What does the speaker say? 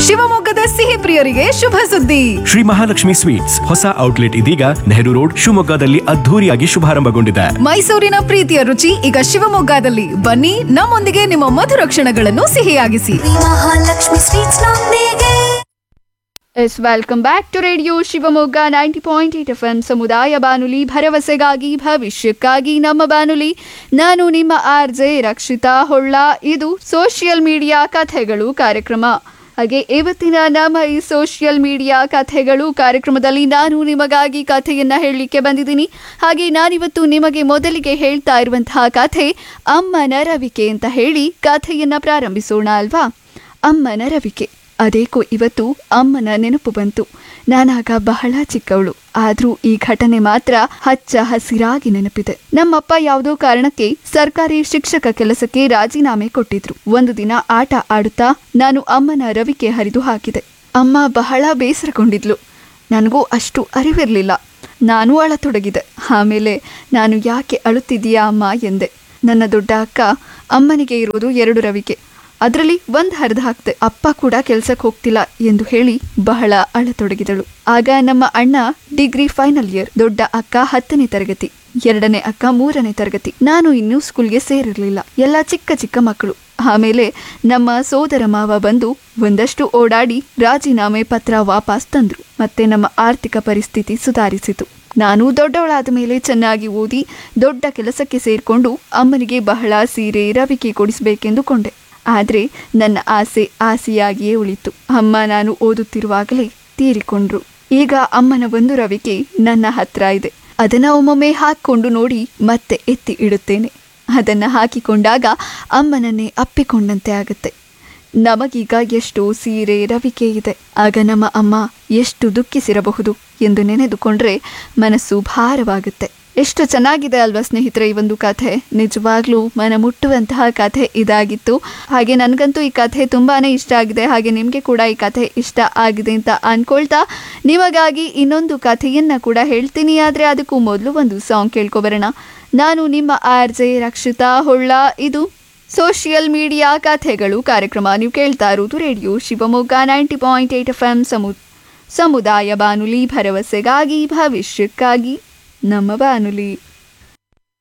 ಶಿವಮೊಗ್ಗದ ಸಿಹಿ ಪ್ರಿಯರಿಗೆ ಶುಭ ಸುದ್ದಿ ಶ್ರೀ ಮಹಾಲಕ್ಷ್ಮಿ ಸ್ವೀಟ್ಸ್ ಹೊಸ ಔಟ್ಲೆಟ್ ಇದೀಗ ನೆಹರು ರೋಡ್ ಶಿವಮೊಗ್ಗದಲ್ಲಿ ಅದ್ಧೂರಿಯಾಗಿ ಶುಭಾರಂಭಗೊಂಡಿದೆ ಮೈಸೂರಿನ ಪ್ರೀತಿಯ ರುಚಿ ಈಗ ಶಿವಮೊಗ್ಗದಲ್ಲಿ ಬನ್ನಿ ನಮ್ಮೊಂದಿಗೆ ನಿಮ್ಮ ಮಧುರ ಕ್ಷಣಗಳನ್ನು ಸಿಹಿಯಾಗಿಸಿ ಮಹಾಲಕ್ಷ್ಮಿ ಸ್ವೀಟ್ಸ್ ನೊಂದಿಗೆ yes welcome back to radio Shivamogga ninety point eight F M ಸಮುದಾಯ ಬಾನುಲಿ ಭರವಸೆಗಾಗಿ ಭವಿಷ್ಯಕ್ಕಾಗಿ ನಮ್ಮ ಬಾನುಲಿ ನಾನು ನಿಮ್ಮ ಆರ್ ಜೆ ರಕ್ಷಿತಾ ಹೊಳ್ಳ ಇದು ಸೋಷಿಯಲ್ ಮೀಡಿಯಾ ಕಥೆಗಳು ಕಾರ್ಯಕ್ರಮ ಹಾಗೆ ಇವತ್ತಿನ ನಮ್ಮ ಈ ಸೋಷಿಯಲ್ ಮೀಡಿಯಾ ಕಥೆಗಳು ಕಾರ್ಯಕ್ರಮದಲ್ಲಿ ನಾನು ನಿಮಗಾಗಿ ಕಥೆಯನ್ನ ಹೇಳಲಿಕ್ಕೆ ಬಂದಿದ್ದೀನಿ ಹಾಗೆ ನಾನಿವತ್ತು ನಿಮಗೆ ಮೊದಲಿಗೆ ಹೇಳ್ತಾ ಇರುವಂತಹ ಕಥೆ ಅಮ್ಮನ ರವಿಕೆ ಅಂತ ಹೇಳಿ ಕಥೆಯನ್ನ ಪ್ರಾರಂಭಿಸೋಣ ಅಲ್ವಾ ಅಮ್ಮನ ರವಿಕೆ ಅದೇಕೋ ಇವತ್ತು ಅಮ್ಮನ ನೆನಪು ಬಂತು ನಾನಾಗ ಬಹಳ ಚಿಕ್ಕವಳು ಆದ್ರೂ ಈ ಘಟನೆ ಮಾತ್ರ ಹಚ್ಚ ಹಸಿರಾಗಿ ನೆನಪಿದೆ ನಮ್ಮಪ್ಪ ಯಾವುದೋ ಕಾರಣಕ್ಕೆ ಸರ್ಕಾರಿ ಶಿಕ್ಷಕ ಕೆಲಸಕ್ಕೆ ರಾಜೀನಾಮೆ ಕೊಟ್ಟಿದ್ರು ಒಂದು ದಿನ ಆಟ ಆಡುತ್ತಾ ನಾನು ಅಮ್ಮನ ರವಿಕೆ ಹರಿದು ಹಾಕಿದೆ ಅಮ್ಮ ಬಹಳ ಬೇಸರಗೊಂಡಿದ್ಲು ನನಗೂ ಅಷ್ಟು ಅರಿವಿರಲಿಲ್ಲ ನಾನು ಅಳತೊಡಗಿದೆ ಆಮೇಲೆ ನಾನು ಯಾಕೆ ಅಳುತ್ತಿದ್ದೀಯಾ ಅಮ್ಮ ಎಂದೆ ನನ್ನ ದೊಡ್ಡ ಅಕ್ಕ ಅಮ್ಮನಿಗೆ ಇರೋದು ಎರಡು ರವಿಕೆ ಅದರಲ್ಲಿ ಒಂದು ಹರಿದು ಹಾಕ್ತೆ ಅಪ್ಪ ಕೂಡ ಕೆಲ್ಸಕ್ಕೆ ಹೋಗ್ತಿಲ್ಲ ಎಂದು ಹೇಳಿ ಬಹಳ ಅಳತೊಡಗಿದಳು ಆಗ ನಮ್ಮ ಅಣ್ಣ ಡಿಗ್ರಿ ಫೈನಲ್ ಇಯರ್ ದೊಡ್ಡ ಅಕ್ಕ ಹತ್ತನೇ ತರಗತಿ ಎರಡನೇ ಅಕ್ಕ ಮೂರನೇ ತರಗತಿ ನಾನು ಇನ್ನೂ ಸ್ಕೂಲ್ಗೆ ಸೇರಿರಲಿಲ್ಲ ಎಲ್ಲ ಚಿಕ್ಕ ಚಿಕ್ಕ ಮಕ್ಕಳು ಆಮೇಲೆ ನಮ್ಮ ಸೋದರ ಮಾವ ಬಂದು ಒಂದಷ್ಟು ಓಡಾಡಿ ರಾಜೀನಾಮೆ ಪತ್ರ ವಾಪಸ್ ತಂದ್ರು ಮತ್ತೆ ನಮ್ಮ ಆರ್ಥಿಕ ಪರಿಸ್ಥಿತಿ ಸುಧಾರಿಸಿತು ನಾನು ದೊಡ್ಡವಳಾದ ಮೇಲೆ ಚೆನ್ನಾಗಿ ಓದಿ ದೊಡ್ಡ ಕೆಲಸಕ್ಕೆ ಸೇರ್ಕೊಂಡು ಅಮ್ಮನಿಗೆ ಬಹಳ ಸೀರೆ ರವಿಕೆ ಕೊಡಿಸಬೇಕೆಂದು ಕೊಂಡೆ ಆದರೆ ನನ್ನ ಆಸೆ ಆಸೆಯಾಗಿಯೇ ಉಳಿತು ಅಮ್ಮ ನಾನು ಓದುತ್ತಿರುವಾಗಲೇ ತೀರಿಕೊಂಡ್ರು ಈಗ ಅಮ್ಮನ ಒಂದು ರವಿಕೆ ನನ್ನ ಹತ್ರ ಇದೆ ಅದನ್ನ ಒಮ್ಮೊಮ್ಮೆ ಹಾಕ್ಕೊಂಡು ನೋಡಿ ಮತ್ತೆ ಎತ್ತಿ ಇಡುತ್ತೇನೆ ಅದನ್ನ ಹಾಕಿಕೊಂಡಾಗ ಅಮ್ಮನನ್ನೇ ಅಪ್ಪಿಕೊಂಡಂತೆ ಆಗುತ್ತೆ ನಮಗೀಗ ಎಷ್ಟೋ ಸೀರೆ ರವಿಕೆ ಇದೆ ಆಗ ನಮ್ಮ ಅಮ್ಮ ಎಷ್ಟು ದುಃಖಿಸಿರಬಹುದು ಎಂದು ನೆನೆದುಕೊಂಡ್ರೆ ಮನಸ್ಸು ಭಾರವಾಗುತ್ತೆ ಎಷ್ಟು ಚೆನ್ನಾಗಿದೆ ಅಲ್ವಾ ಸ್ನೇಹಿತರೆ ಈ ಒಂದು ಕಥೆ ನಿಜವಾಗ್ಲೂ ಮನ ಮುಟ್ಟುವಂತಹ ಕಥೆ ಇದಾಗಿತ್ತು ಹಾಗೆ ನನಗಂತೂ ಈ ಕಥೆ ತುಂಬಾನೇ ಇಷ್ಟ ಆಗಿದೆ ಹಾಗೆ ನಿಮಗೆ ಕೂಡ ಈ ಕಥೆ ಇಷ್ಟ ಆಗಿದೆ ಅಂತ ಅನ್ಕೊಳ್ತಾ ನಿಮಗಾಗಿ ಇನ್ನೊಂದು ಕಥೆಯನ್ನ ಕೂಡ ಹೇಳ್ತೀನಿ ಆದರೆ ಅದಕ್ಕೂ ಮೊದಲು ಒಂದು ಸಾಂಗ್ ಕೇಳ್ಕೊಬರೋಣ ನಾನು ನಿಮ್ಮ ಆರ್ ಜೆ ರಕ್ಷಿತಾ ಹೊಳ್ಳ ಇದು ಸೋಷಿಯಲ್ ಮೀಡಿಯಾ ಕಥೆಗಳು ಕಾರ್ಯಕ್ರಮ ನೀವು ಕೇಳ್ತಾ ಇರೋದು radio Shivamogga ninety point eight F M ಸಮು ಸಮುದಾಯ ಬಾನುಲಿ ಭರವಸೆಗಾಗಿ ಭವಿಷ್ಯಕ್ಕಾಗಿ ನಮ್ಮ ಬಾನುಲಿ